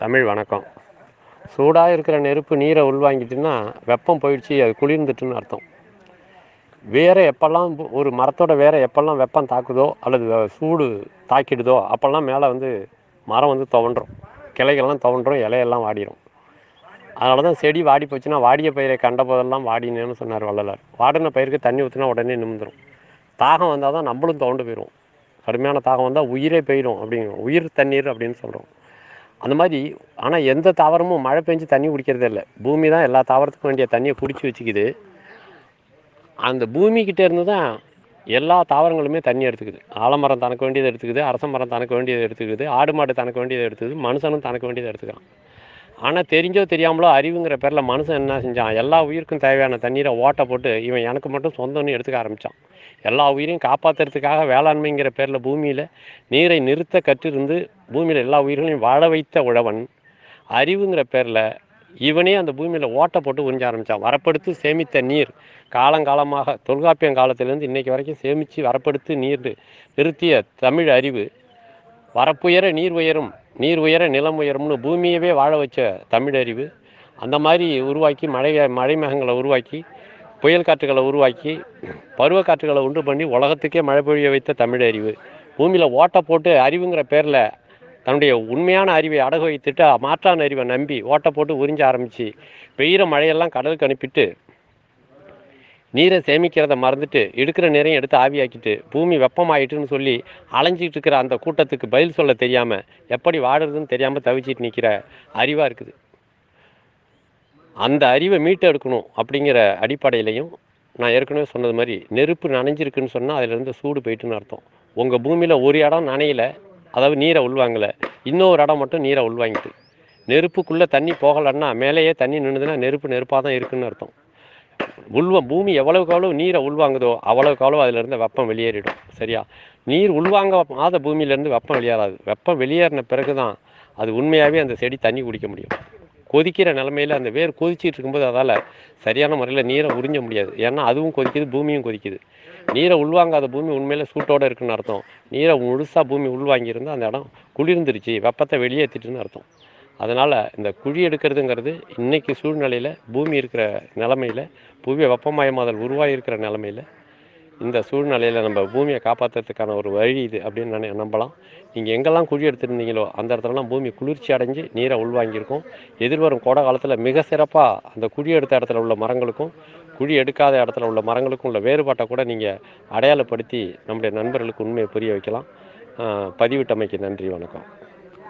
தமிழ் வணக்கம் சூடாக இருக்கிற நெருப்பு நீரை உள்வாங்கிட்டுன்னா வெப்பம் போயிடுச்சு அது குளிர்ந்துட்டுன்னு அர்த்தம் வேற எப்பெல்லாம் பு- ஒரு மரத்தோட வேற எப்பெல்லாம் வெப்பம் தாக்குதோ அல்லது வ- சூடு தாக்கிடுதோ அப்போல்லாம் மேலே வந்து மரம் வந்து துவண்டுரும் கிளைகள்லாம் துவண்டுரும் இலையெல்லாம் வாடிடும் அதனால தான் செடி வாடி போச்சுன்னா வாடிய பயிரை கண்ட போதெல்லாம் வாடினேன்னு சொன்னார் வள்ளலார் வாடின பயிருக்கு தண்ணி ஊற்றினா உடனே நிமிந்துடும் தாகம் வந்தால் தான் நம்மளும் துவண்டு போயிடுவோம் கடுமையான தாகம் வந்தால் உயிரே போயிடும் அப்படிங்கிறோம் உயிர் தண்ணீர் அப்படின்னு சொல்கிறோம் அந்த மாதிரி ஆனால் எந்த தாவரமும் மழை பெஞ்சு தண்ணி குடிக்கிறதே இல்லை பூமி தான் எல்லா தாவரத்துக்கும் வேண்டிய தண்ணியை குடிச்சு வச்சுக்குது அந்த பூமிக்கிட்ட இருந்து தான் எல்லா தாவரங்களுமே தண்ணி எடுத்துக்குது ஆலமரம் தனக்கு வேண்டியதை எடுத்துக்குது அரச மரம் தனக்கு வேண்டியதை எடுத்துக்குது ஆடு மாடு தனக்கு வேண்டியதை எடுத்துக்குது மனுஷனும் தனக்கு வேண்டியதை எடுத்துக்கிறான் ஆனால் தெரிஞ்சோ தெரியாமலோ அறிவுங்கிற பேரில் மனுஷன் என்ன செஞ்சான் எல்லா உயிருக்கும் தேவையான தண்ணீரை ஓட்டை போட்டு இவன் எனக்கு மட்டும் சொந்தம்னு எடுத்துக்க ஆரம்பித்தான் எல்லா உயிரையும் காப்பாற்றுறதுக்காக வேளாண்மைங்கிற பேரில் பூமியில் நீரை நிறுத்த கற்றிருந்து பூமியில் எல்லா உயிர்களையும் வாழ வைத்த உழவன் அறிவுங்கிற பேரில் இவனே அந்த பூமியில் ஓட்டை போட்டு உறிஞ்ச ஆரம்பித்தான் வரப்படுத்து சேமித்த நீர் காலங்காலமாக தொல்காப்பியம் காலத்திலேருந்து இன்னைக்கு வரைக்கும் சேமித்து வரப்படுத்து நீர் நிறுத்திய தமிழ் அறிவு வரப்புயர நீர் உயரும் நீர் உயர நிலம் உயரும்னு பூமியவே வாழ வச்ச தமிழ் அறிவு அந்த மாதிரி உருவாக்கி மழை மழை மேகங்களை உருவாக்கி புயல் காற்றுகளை உருவாக்கி பருவ காற்றுகளை உண்டு பண்ணி உலகத்துக்கே மழை பொழிய வைத்த தமிழ் அறிவு பூமியில் ஓட்டை போட்டு அறிவுங்கிற பேரில் தன்னுடைய உண்மையான அறிவை அடகு வைத்துட்டு மாற்றான அறிவை நம்பி ஓட்டை போட்டு உறிஞ்ச ஆரம்பித்து பெய்கிற மழையெல்லாம் கடலுக்கு அனுப்பிட்டு நீரை சேமிக்கிறத மறந்துட்டு எடுக்கிற நீரையும் எடுத்து ஆவியாக்கிட்டு பூமி வெப்பமாயிட்டுன்னு சொல்லி அலைஞ்சிட்டு இருக்கிற அந்த கூட்டத்துக்கு பதில் சொல்ல தெரியாமல் எப்படி வாடுறதுன்னு தெரியாமல் தவிச்சிட்டு நிற்கிற அறிவாக இருக்குது அந்த அறிவை மீட்டு எடுக்கணும் அப்படிங்கிற அடிப்படையிலையும் நான் ஏற்கனவே சொன்னது மாதிரி நெருப்பு நனைஞ்சிருக்குன்னு சொன்னால் அதிலிருந்து சூடு போயிட்டுன்னு அர்த்தம் உங்கள் பூமியில் ஒரு இடம் நனையல அதாவது நீரை உள்வாங்கலை இன்னொரு இடம் மட்டும் நீரை உள்வாங்கிட்டு நெருப்புக்குள்ளே தண்ணி போகலைன்னா மேலேயே தண்ணி நின்றுதுன்னா நெருப்பு நெருப்பாக தான் இருக்குன்னு அர்த்தம் உள்வ பூமி எவ்வளவுக்கு எவ்வளவு நீரை உள்வாங்குதோ அவ்வளவுக்கு அவ்வளவு அதிலிருந்து வெப்பம் வெளியேறிடும் சரியா நீர் உள்வாங்காத பூமியிலேருந்து வெப்பம் வெளியேறாது வெப்பம் வெளியேறின பிறகு தான் அது உண்மையாகவே அந்த செடி தண்ணி குடிக்க முடியும் கொதிக்கிற நிலமையில அந்த வேர் கொதிச்சிட்டு இருக்கும்போது அதால் சரியான முறையில் நீரை உறிஞ்ச முடியாது ஏன்னா அதுவும் கொதிக்குது பூமியும் கொதிக்குது நீரை உள்வாங்காத பூமி உண்மையில சூட்டோட இருக்குன்னு அர்த்தம் நீரை முழுசாக பூமி உள்வாங்கியிருந்தா அந்த இடம் குளிர்ந்துருச்சு வெப்பத்தை வெளியேற்றிட்டுன்னு அர்த்தம் அதனால் இந்த குழி எடுக்கிறதுங்கிறது இன்னைக்கு சூழ்நிலையில் பூமி இருக்கிற நிலமையில் புவி வெப்பமயமாதல் உருவாகி இருக்கிற நிலமையில் இந்த சூழ்நிலையில் நம்ம பூமியை காப்பாற்றுறதுக்கான ஒரு வழி இது அப்படின்னு நான் நம்பலாம் நீங்கள் எங்கெல்லாம் குழி எடுத்திருந்தீங்களோ அந்த இடத்துலலாம் பூமி குளிர்ச்சி அடைஞ்சு நீரை உள்வாங்கியிருக்கும் எதிர்வரும் கோடை காலத்தில் மிக சிறப்பாக அந்த குழி எடுத்த இடத்துல உள்ள மரங்களுக்கும் குழி எடுக்காத இடத்துல உள்ள மரங்களுக்கும் உள்ள வேறுபாட்டை கூட நீங்கள் அடையாளப்படுத்தி நம்முடைய நண்பர்களுக்கு உண்மையை புரிய வைக்கலாம் ஆஹ் பதிவிட்டமைக்கு நன்றி வணக்கம்